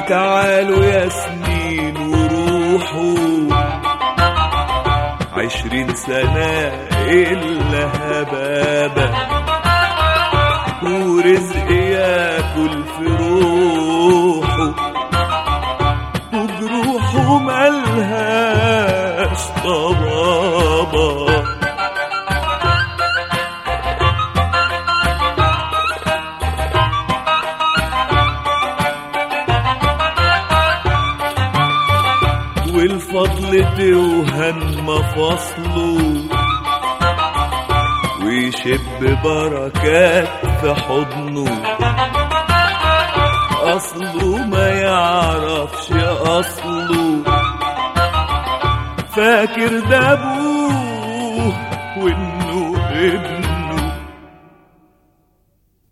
وتعالوا يا سنين وروحوا عشرين سنة إلا هبابة ورزق ياكل في روحه وجروحه ملهاش طبابة والفضل توهن مفاصله ويشب بركات في حضنه أصله ما يعرفش أصله فاكر ده أبوه